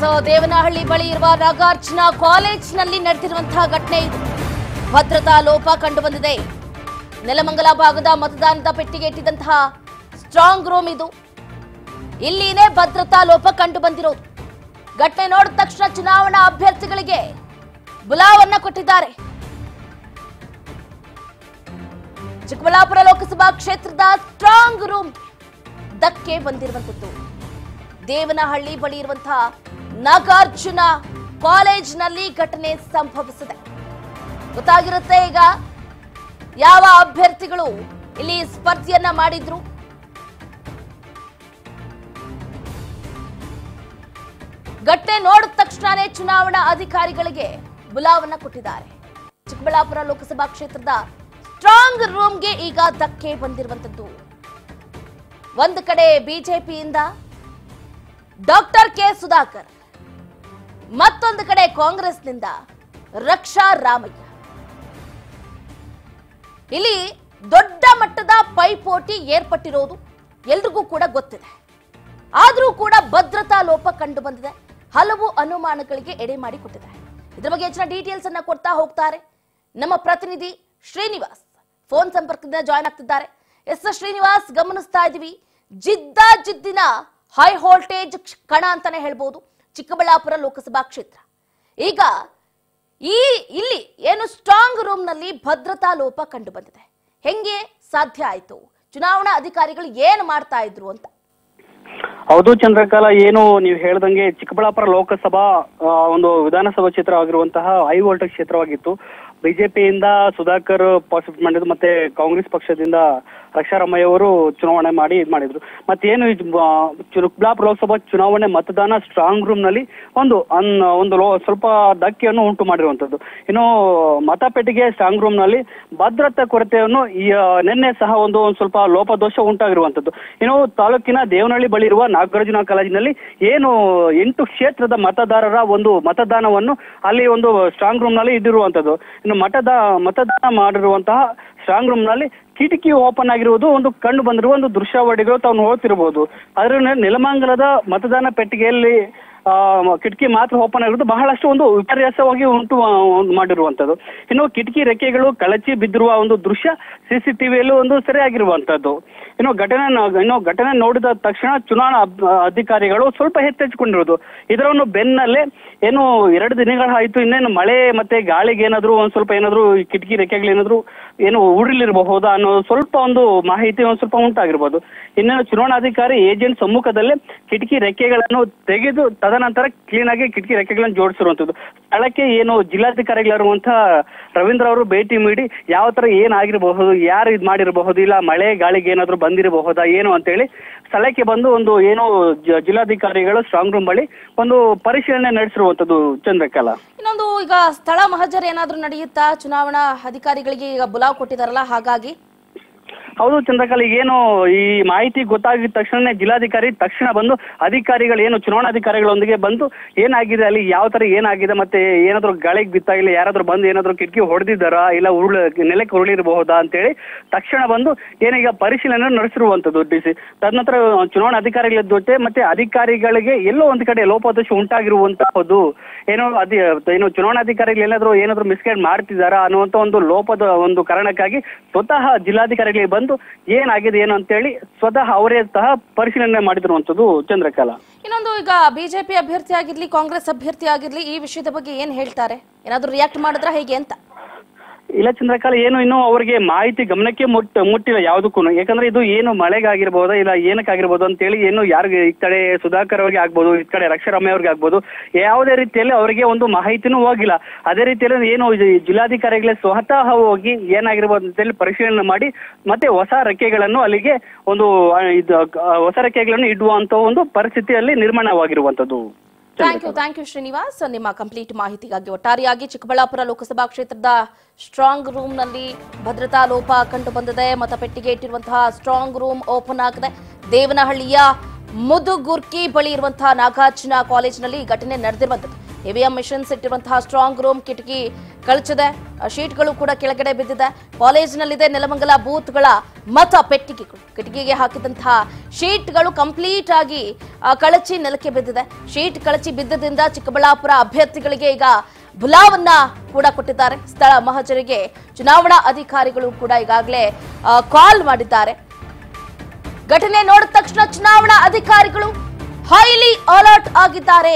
so Devanahalli ಬಳಿ ಇರುವ ನಾಗಾರ್ಜುನ ಕಾಲೇಜ್ನಲ್ಲಿ ನಡೆದಿರುವಂತಹ ಘಟನೆ ಇದು ಭದ್ರತಾ ಲೋಪ ಕಂಡು ಬಂದಿದೆ ನೆಲಮಂಗಲ ಭಾಗದ ಮತದಾನದ ಪೆಟ್ಟಿಗೆ ಇಟ್ಟಿದ್ದಂತಹ ಸ್ಟ್ರಾಂಗ್ ರೂಮ್ ಇದು ಇಲ್ಲಿನೇ ಭದ್ರತಾ ಲೋಪ ಕಂಡು ಬಂದಿರೋದು ಘಟನೆ ನೋಡಿದ ತಕ್ಷಣ ಚುನಾವಣಾ ಅಭ್ಯರ್ಥಿಗಳಿಗೆ ಬುಲಾವನ್ನ ಕೊಟ್ಟಿದ್ದಾರೆ ಚಿಕ್ಕಬಳ್ಳಾಪುರ ಲೋಕಸಭಾ ಕ್ಷೇತ್ರದ ಸ್ಟ್ರಾಂಗ್ ರೂಮ್ ಧಕ್ಕೆ ಬಂದಿರುವಂತದ್ದು ದೇವನಹಳ್ಳಿ ಬಳಿ ಇರುವಂತಹ ನಾಗಾರ್ಜುನ ಕಾಲೇಜ್ನಲ್ಲಿ ಘಟನೆ ಸಂಭವಿಸಿದೆ ಗೊತ್ತಾಗಿರುತ್ತೆ ಈಗ ಯಾವ ಅಭ್ಯರ್ಥಿಗಳು ಇಲ್ಲಿ ಸ್ಪರ್ಧೆಯನ್ನ ಮಾಡಿದ್ರು ಘಟನೆ ನೋಡಿದ ತಕ್ಷಣನೇ ಚುನಾವಣಾ ಅಧಿಕಾರಿಗಳಿಗೆ ಬುಲಾವನ್ನ ಕೊಟ್ಟಿದ್ದಾರೆ ಚಿಕ್ಕಬಳ್ಳಾಪುರ ಲೋಕಸಭಾ ಕ್ಷೇತ್ರದ ಸ್ಟ್ರಾಂಗ್ ರೂಮ್ಗೆ ಈಗ ಧಕ್ಕೆ ಬಂದಿರುವಂತದ್ದು ಒಂದು ಕಡೆ ಬಿಜೆಪಿಯಿಂದ ಡಾಕ್ಟರ್ ಕೆ ಸುಧಾಕರ್ ಮತ್ತೊಂದು ಕಡೆ ಕಾಂಗ್ರೆಸ್ನಿಂದ ರಕ್ಷಾ ರಾಮಯ್ಯ ಇಲ್ಲಿ ದೊಡ್ಡ ಮಟ್ಟದ ಪೈಪೋಟಿ ಏರ್ಪಟ್ಟಿರೋದು ಎಲ್ರಿಗೂ ಕೂಡ ಗೊತ್ತಿದೆ ಆದರೂ ಕೂಡ ಭದ್ರತಾ ಲೋಪ ಕಂಡು ಬಂದಿದೆ ಹಲವು ಅನುಮಾನಗಳಿಗೆ ಎಡೆ ಮಾಡಿಕೊಟ್ಟಿದೆ ಇದ್ರ ಬಗ್ಗೆ ಹೆಚ್ಚಿನ ಡೀಟೇಲ್ಸ್ ಅನ್ನ ಕೊಡ್ತಾ ಹೋಗ್ತಾರೆ ನಮ್ಮ ಪ್ರತಿನಿಧಿ ಶ್ರೀನಿವಾಸ್ ಫೋನ್ ಸಂಪರ್ಕದಿಂದ ಜಾಯ್ನ್ ಆಗ್ತಿದ್ದಾರೆ ಎಸ್ ಶ್ರೀನಿವಾಸ್ ಗಮನಿಸ್ತಾ ಇದೀವಿ ಜಿದ್ದ ಜಿದ್ದಿನ ಹೈ ವೋಲ್ಟೇಜ್ ಕಣ ಅಂತಾನೆ ಹೇಳ್ಬೋದು ಚಿಕ್ಕಬಳ್ಳಾಪುರ ಲೋಕಸಭಾ ಕ್ಷೇತ್ರ ಈಗ ಈ ಇಲ್ಲಿ ಏನು ಸ್ಟ್ರಾಂಗ್ ರೂಮ್ ನಲ್ಲಿ ಭದ್ರತಾ ಲೋಪ ಕಂಡು ಬಂದಿದೆ ಹೆಂಗೆ ಸಾಧ್ಯ ಆಯ್ತು ಚುನಾವಣಾ ಅಧಿಕಾರಿಗಳು ಏನ್ ಮಾಡ್ತಾ ಇದ್ರು ಅಂತ ಹೌದು ಚಂದ್ರಕಾಲ ಏನು ನೀವು ಹೇಳ್ದಂಗೆ ಚಿಕ್ಕಬಳ್ಳಾಪುರ ಲೋಕಸಭಾ ಆ, ಒಂದು ವಿಧಾನಸಭಾ ಕ್ಷೇತ್ರವಾಗಿರುವಂತಹ ಹೈ ವೋಲ್ಟೇಜ್ ಕ್ಷೇತ್ರವಾಗಿತ್ತು ಬಿಜೆಪಿಯಿಂದ ಸುಧಾಕರ್ ಪಾಸಿಟಿವ್ ಮಾಡಿದ್ರು ಮತ್ತೆ ಕಾಂಗ್ರೆಸ್ ಪಕ್ಷದಿಂದ ರಕ್ಷಾರಾಮಯ್ಯ ಅವರು ಚುನಾವಣೆ ಮಾಡಿ ಇದು ಮಾಡಿದ್ರು ಮತ್ತೇನು ಇದು, ಆ, ಚಿಕ್ಕಬಳ್ಳಾಪುರ ಲೋಕಸಭಾ ಚುನಾವಣೆ ಮತದಾನ ಸ್ಟ್ರಾಂಗ್ ರೂಮ್ ನಲ್ಲಿ ಒಂದು ಅನ್ ಒಂದು ಲೋ ಸ್ವಲ್ಪ ಧಕ್ಕೆಯನ್ನು ಉಂಟು ಮಾಡಿರುವಂತದ್ದು ಇನ್ನು ಮತಪೆಟ್ಟಿಗೆ ಸ್ಟ್ರಾಂಗ್ ರೂಮ್ ನಲ್ಲಿ ಭದ್ರತಾ ಕೊರತೆಯನ್ನು ಈ ಆ, ನಿನ್ನೆ ಸಹ ಒಂದು ಒಂದು ಸ್ವಲ್ಪ ಲೋಪದೋಷ ಉಂಟಾಗಿರುವಂತದ್ದು ಇನ್ನು ತಾಲೂಕಿನ ದೇವನಹಳ್ಳಿ ಬಳಿ ಇರುವ ನಾಗಾರ್ಜುನ ಕಾಲೇಜಿನಲ್ಲಿ ಏನು ಎಂಟು ಕ್ಷೇತ್ರದ ಮತದಾರರ ಒಂದು ಮತದಾನವನ್ನು ಅಲ್ಲಿ ಒಂದು ಸ್ಟ್ರಾಂಗ್ ರೂಮ್ ನಲ್ಲಿ ಇದಿರುವಂತದ್ದು ಇನ್ನು ಮತದ ಮತದಾನ ಮಾಡಿರುವಂತಹ ಸ್ಟ್ರಾಂಗ್ ರೂಮ್ ನಲ್ಲಿ ಕಿಟಕಿ ಓಪನ್ ಆಗಿರುವುದು ಒಂದು ಕಂಡು ಬಂದಿರುವ ಒಂದು ದೃಶ್ಯಾವಳಿಗಳು ತಾವು ನೋಡ್ತಿರಬಹುದು ಆದ್ರೆ ನೆಲಮಂಗಲದ ಮತದಾನ ಪೆಟ್ಟಿಗೆಯಲ್ಲಿ ಆ, ಕಿಟಕಿ ಮಾತ್ರ ಓಪನ್ ಆಗಿರೋದು ಬಹಳಷ್ಟು ಒಂದು ವಿಪರ್ಯಾಸವಾಗಿ ಉಂಟು ಆ, ಒಂದು ಮಾಡಿರುವಂತದ್ದು ಇನ್ನು ಕಿಟಕಿ ರೆಕ್ಕೆಗಳು ಕಳಚಿ ಬಿದ್ದಿರುವ ಒಂದು ದೃಶ್ಯ ಸಿಸಿಟಿವಿಯಲ್ಲೂ ಒಂದು ಸೆರೆಯಾಗಿರುವಂತದ್ದು ಇನ್ನು ಘಟನೆ ನ- ಇನ್ನು ಘಟನೆ ನೋಡಿದ ತಕ್ಷಣ ಚುನಾವಣಾ ಅಬ್- ಅಧಿಕಾರಿಗಳು ಸ್ವಲ್ಪ ಎತ್ತೆಚ್ಕೊಂಡಿರೋದು ಇದರ ಒಂದು ಬೆನ್ನಲ್ಲೇ ಏನು ಎರಡು ದಿನಗಳಾಯ್ತು ಇನ್ನೇನು ಮಳೆ ಮತ್ತೆ ಗಾಳಿಗೆ ಏನಾದ್ರು ಒಂದ್ ಸ್ವಲ್ಪ ಏನಾದ್ರು ಈ ಕಿಟಕಿ ರೆಕ್ಕೆಗಳು ಏನಾದ್ರು ಏನು ಉರುಳಿರಬಹುದಾ ಅನ್ನೋ ಸ್ವಲ್ಪ ಒಂದು ಮಾಹಿತಿ ಒಂದ್ ಸ್ವಲ್ಪ ಉಂಟಾಗಿರ್ಬೋದು ಇನ್ನೇನು ಚುನಾವಣಾಧಿಕಾರಿ ಏಜೆಂಟ್ ಸಮ್ಮುಖದಲ್ಲೇ ಕಿಟಕಿ ರೆಕ್ಕೆಗಳನ್ನು ತೆಗೆದು ತದನಂತರ ಕ್ಲೀನ್ ಆಗಿ ಕಿಟಕಿ ರೆಕ್ಕೆಗಳನ್ನು ಜೋಡಿಸಿರುವಂತದ್ದು ಸ್ಥಳಕ್ಕೆ ಏನು ಜಿಲ್ಲಾಧಿಕಾರಿಗಳಿರುವಂತಹ ರವೀಂದ್ರ ಅವರು ಭೇಟಿ ನೀಡಿ ಯಾವ ತರ ಏನಾಗಿರಬಹುದು ಯಾರು ಇದು ಮಾಡಿರಬಹುದು ಇಲ್ಲ ಮಳೆ ಗಾಳಿಗೆ ಏನಾದ್ರು ಬಂದಿರಬಹುದಾ ಏನು ಅಂತೇಳಿ ಸ್ಥಳಕ್ಕೆ ಬಂದು ಒಂದು ಏನು ಜ- ಜಿಲ್ಲಾಧಿಕಾರಿಗಳು ಸ್ಟ್ರಾಂಗ್ ರೂಮ್ ಬಳಿ ಒಂದು ಪರಿಶೀಲನೆ ನಡೆಸಿರುವಂತದ್ದು ಚಂದ್ರಕಲಾ ಇನ್ನೊಂದು ಈಗ ಸ್ಥಳ ಮಹಜರ್ ಏನಾದ್ರೂ ನಡೆಯುತ್ತಾ ಚುನಾವಣಾ ಅಧಿಕಾರಿಗಳಿಗೆ ಈಗ ಬುಲಾವ್ ಕೊಟ್ಟಿದಾರಲ್ಲ ಹಾಗಾಗಿ ಹೌದು ಚಂದ್ರಕಲಾ ಏನು ಈ ಮಾಹಿತಿ ಗೊತ್ತಾಗಿದ ತಕ್ಷಣ ಜಿಲ್ಲಾಧಿಕಾರಿ ತಕ್ಷಣ ಬಂದು ಅಧಿಕಾರಿಗಳು ಏನು ಚುನಾವಣಾಧಿಕಾರಿಗಳೊಂದಿಗೆ ಬಂದು ಏನಾಗಿದೆ ಅಲ್ಲಿ ಯಾವ ತರ ಏನಾಗಿದೆ ಮತ್ತೆ ಏನಾದ್ರು ಗಾಳಿಗೆ ಬಿತ್ತಾಗಿಲ್ಲ ಯಾರಾದ್ರೂ ಬಂದು ಏನಾದ್ರು ಕಿಟಕಿ ಹೊಡೆದಿದ್ದಾರಾ ಇಲ್ಲ ಉರುಳ ನೆಲಕ್ಕೆ ಉರುಳಿರಬಹುದಾ ಅಂತೇಳಿ ತಕ್ಷಣ ಬಂದು ಏನೀಗ ಪರಿಶೀಲನೆ ನಡೆಸಿರುವಂತದ್ದು ಡಿ ಸಿ ತದನಂತರ ಚುನಾವಣಾ ಅಧಿಕಾರಿಗಳ ಜೊತೆ ಮತ್ತೆ ಅಧಿಕಾರಿಗಳಿಗೆ ಎಲ್ಲೋ ಒಂದು ಕಡೆ ಲೋಪದೋಷ ಉಂಟಾಗಿರುವಂತಹದ್ದು ಏನೋ ಅದಿ ಏನು ಚುನಾವಣಾಧಿಕಾರಿಗಳು ಏನಾದ್ರು ಏನಾದ್ರು ಮಿಸ್ಗೈಡ್ ಮಾಡ್ತಿದ್ದಾರಾ ಅನ್ನುವಂತ ಒಂದು ಲೋಪದ ಒಂದು ಕಾರಣಕ್ಕಾಗಿ ಸ್ವತಃ ಜಿಲ್ಲಾಧಿಕಾರಿಗಳಿಗೆ ಬಂದು ಏನಾಗಿದೆ ಏನು ಅಂತೇಳಿ ಸ್ವತಃ ಅವರೇ ಸಹ ಪರಿಶೀಲನೆ ಮಾಡಿದಿರುವಂತದ್ದು ಚಂದ್ರಕಲಾ ಇನ್ನೊಂದು ಈಗ ಬಿಜೆಪಿ ಅಭ್ಯರ್ಥಿ ಆಗಿರ್ಲಿ ಕಾಂಗ್ರೆಸ್ ಅಭ್ಯರ್ಥಿ ಆಗಿರ್ಲಿ ಈ ವಿಷಯದ ಬಗ್ಗೆ ಏನ್ ಹೇಳ್ತಾರೆ ಏನಾದ್ರೂ ರಿಯಾಕ್ಟ್ ಮಾಡಿದ್ರ ಹೇಗೆ ಅಂತ ಇಲ್ಲ ಚಂದ್ರಕಾಲ ಏನು ಇನ್ನು ಅವರಿಗೆ ಮಾಹಿತಿ ಗಮನಕ್ಕೆ ಮುಟ್ ಮುಟ್ಟಿಲ್ಲ ಯಾವುದಕ್ಕೂ ಯಾಕಂದ್ರೆ ಇದು ಏನು ಮಳೆಗಾಗಿರ್ಬೋದಾ ಇಲ್ಲ ಏನಕ್ಕಾಗಿರ್ಬೋದು ಅಂತೇಳಿ ಏನು ಯಾರಿಗೆ ಈ ಕಡೆ ಸುಧಾಕರ್ ಅವ್ರಿಗೆ ಆಗ್ಬೋದು ಈ ಕಡೆ ರಕ್ಷಾರಾಮಯ್ಯ ಅವ್ರಿಗೆ ಆಗ್ಬೋದು ಯಾವುದೇ ರೀತಿಯಲ್ಲಿ ಅವರಿಗೆ ಒಂದು ಮಾಹಿತಿನೂ ಹೋಗಿಲ್ಲ ಅದೇ ರೀತಿಯಲ್ಲಿ ಏನು ಇದು ಜಿಲ್ಲಾಧಿಕಾರಿಗಳೇ ಸ್ವತಃ ಹೋಗಿ ಏನಾಗಿರ್ಬೋದು ಅಂತೇಳಿ ಪರಿಶೀಲನೆ ಮಾಡಿ ಮತ್ತೆ ಹೊಸ ರೆಕ್ಕೆಗಳನ್ನು ಅಲ್ಲಿಗೆ ಒಂದು ಆ, ಇದು ಆ, ಹೊಸ ರೆಕ್ಕೆಗಳನ್ನು ಇಡುವಂತ ಒಂದು ಪರಿಸ್ಥಿತಿಯಲ್ಲಿ ನಿರ್ಮಾಣವಾಗಿರುವಂತದ್ದು thank you thank you Srinivas ನಿಮ್ಮ ಕಂಪ್ಲೀಟ್ ಮಾಹಿತಿಗಾಗಿ ಒಟ್ಟಾರೆಯಾಗಿ ಚಿಕ್ಕಬಳ್ಳಾಪುರ ಲೋಕಸಭಾ ಕ್ಷೇತ್ರದ ಸ್ಟ್ರಾಂಗ್ ರೂಮ್ ನಲ್ಲಿ ಭದ್ರತಾ ಲೋಪ ಕಂಡು ಬಂದಿದೆ ಮತಪೆಟ್ಟಿಗೆ ಇಟ್ಟಿರುವಂತಹ ಸ್ಟ್ರಾಂಗ್ ರೂಮ್ ಓಪನ್ ಆಗಿದೆ ದೇವನಹಳ್ಳಿಯ ಮುದುಗುರ್ಕಿ ಬಳಿ ಇರುವಂತಹ ನಾಗಾರ್ಜುನ ಕಾಲೇಜಿನಲ್ಲಿ ಈ ಘಟನೆ ನಡೆದಿರುವಂತದ್ದು ಇವಿಎಂ ಮಿಷನ್ಸ್ ಇಟ್ಟಿರುವಂತಹ ಸ್ಟ್ರಾಂಗ್ ರೂಮ್ ಕಿಟಕಿ ಕಳಚಿದೆ ಆ ಶೀಟ್ಗಳು ಕೂಡ ಕೆಳಗಡೆ ಬಿದ್ದಿದೆ ಕಾಲೇಜಿನಲ್ಲಿದೆ ನೆಲಮಂಗಲ ಬೂತ್ಗಳ ಮತ ಪೆಟ್ಟಿಗೆಗಳು ಕಿಟಕಿಗೆ ಹಾಕಿದಂತಹ ಶೀಟ್ಗಳು ಕಂಪ್ಲೀಟ್ ಆಗಿ ಆ, ಕಳಚಿ ನೆಲಕ್ಕೆ ಬಿದ್ದಿದೆ ಶೀಟ್ ಕಳಚಿ ಬಿದ್ದದಿಂದ ಚಿಕ್ಕಬಳ್ಳಾಪುರ ಅಭ್ಯರ್ಥಿಗಳಿಗೆ ಈಗ ಬುಲಾವನ್ನ ಕೂಡ ಕೊಟ್ಟಿದ್ದಾರೆ ಸ್ಥಳ ಮಹಜರಿಗೆ ಚುನಾವಣಾ ಅಧಿಕಾರಿಗಳು ಕೂಡ ಈಗಾಗಲೇ ಕಾಲ್ ಮಾಡಿದ್ದಾರೆ ಘಟನೆ ನೋಡಿದ ತಕ್ಷಣ ಚುನಾವಣಾ ಅಧಿಕಾರಿಗಳು ಹೈಲಿ ಅಲರ್ಟ್ ಆಗಿದ್ದಾರೆ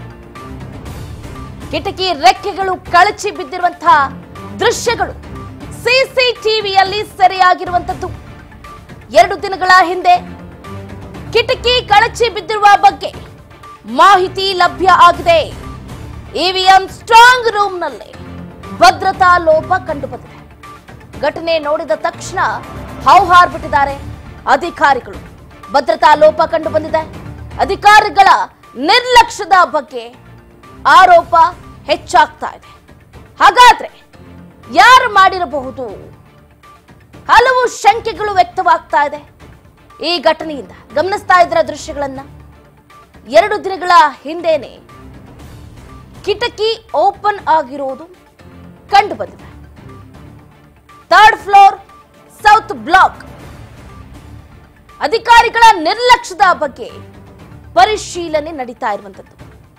ಕಿಟಕಿ ರೆಕ್ಕೆಗಳು ಕಳಚಿ ಬಿದ್ದಿರುವಂತಹ ದೃಶ್ಯಗಳು ಸಿಸಿಟಿವಿಯಲ್ಲಿ ಸೆರೆಯಾಗಿರುವಂತದ್ದು ಎರಡು ದಿನಗಳ ಹಿಂದೆ ಕಿಟಕಿ ಕಳಚಿ ಬಿದ್ದಿರುವ ಬಗ್ಗೆ ಮಾಹಿತಿ ಲಭ್ಯ ಆಗಿದೆ ಇವಿಎಂ ಸ್ಟ್ರಾಂಗ್ ರೂಮ್ನಲ್ಲಿ ಭದ್ರತಾ ಲೋಪ ಕಂಡುಬಂದಿದೆ ಘಟನೆ ನೋಡಿದ ತಕ್ಷಣ ಹೌಹಾರ್ಬಿಟ್ಟಿದ್ದಾರೆ ಅಧಿಕಾರಿಗಳು ಭದ್ರತಾ ಲೋಪ ಕಂಡು ಬಂದಿದೆ ಅಧಿಕಾರಿಗಳ ನಿರ್ಲಕ್ಷ್ಯದ ಬಗ್ಗೆ ಆರೋಪ ಹೆಚ್ಚಾಗ್ತಾ ಇದೆ ಹಾಗಾದ್ರೆ ಯಾರು ಮಾಡಿರಬಹುದು ಹಲವು ಶಂಕೆಗಳು ವ್ಯಕ್ತವಾಗ್ತಾ ಇದೆ ಈ ಘಟನೆಯಿಂದ ಗಮನಿಸ್ತಾ ಇದ್ರ ದೃಶ್ಯಗಳನ್ನ ಎರಡು ದಿನಗಳ ಹಿಂದೆನೆ ಕಿಟಕಿ ಓಪನ್ ಆಗಿರುವುದು ಕಂಡು ಬಂದಿದೆ ಥರ್ಡ್ ಫ್ಲೋರ್ ಸೌತ್ ಬ್ಲಾಕ್ ಅಧಿಕಾರಿಗಳ ನಿರ್ಲಕ್ಷ್ಯದ ಬಗ್ಗೆ ಪರಿಶೀಲನೆ ನಡೀತಾ ಇರುವಂತದ್ದು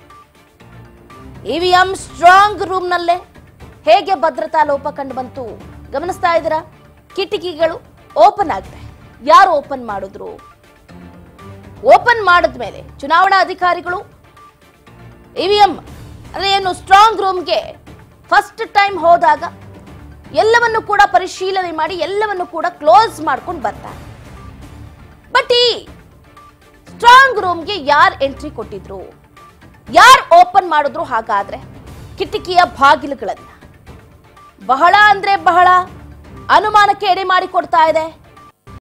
ಇವಿಎಂ ಸ್ಟ್ರಾಂಗ್ ರೂಮ್ನಲ್ಲೇ ಹೇಗೆ ಭದ್ರತಾ ಲೋಪ ಕಂಡು ಬಂತು ಗಮನಿಸ್ತಾ ಇದ್ದೀರಾ ಕಿಟಕಿಗಳು ಓಪನ್ ಆಗಿದೆ ಯಾರು ಓಪನ್ ಮಾಡಿದ್ರು ಓಪನ್ ಮಾಡಿದ್ಮೇಲೆ ಚುನಾವಣಾ ಅಧಿಕಾರಿಗಳು ಇವಿಎಂ ಅಂದ್ರೆ ಏನು ಸ್ಟ್ರಾಂಗ್ ರೂಮ್ಗೆ ಫಸ್ಟ್ ಟೈಮ್ ಹೋದಾಗ ಎಲ್ಲವನ್ನು ಕೂಡ ಪರಿಶೀಲನೆ ಮಾಡಿ ಎಲ್ಲವನ್ನು ಕೂಡ ಕ್ಲೋಸ್ ಮಾಡ್ಕೊಂಡು ಬರ್ತಾರೆ ಬಟ್ ಈ ಸ್ಟ್ರಾಂಗ್ ರೂಮ್ಗೆ ಯಾರು ಎಂಟ್ರಿ ಕೊಟ್ಟಿದ್ರು ಯಾರು ಓಪನ್ ಮಾಡಿದ್ರು ಹಾಗಾದ್ರೆ ಕಿಟಕಿಯ ಬಾಗಿಲುಗಳನ್ನ ಬಹಳ ಅಂದ್ರೆ ಬಹಳ ಅನುಮಾನಕ್ಕೆ ಎಡೆ ಮಾಡಿಕೊಡ್ತಾ ಇದೆ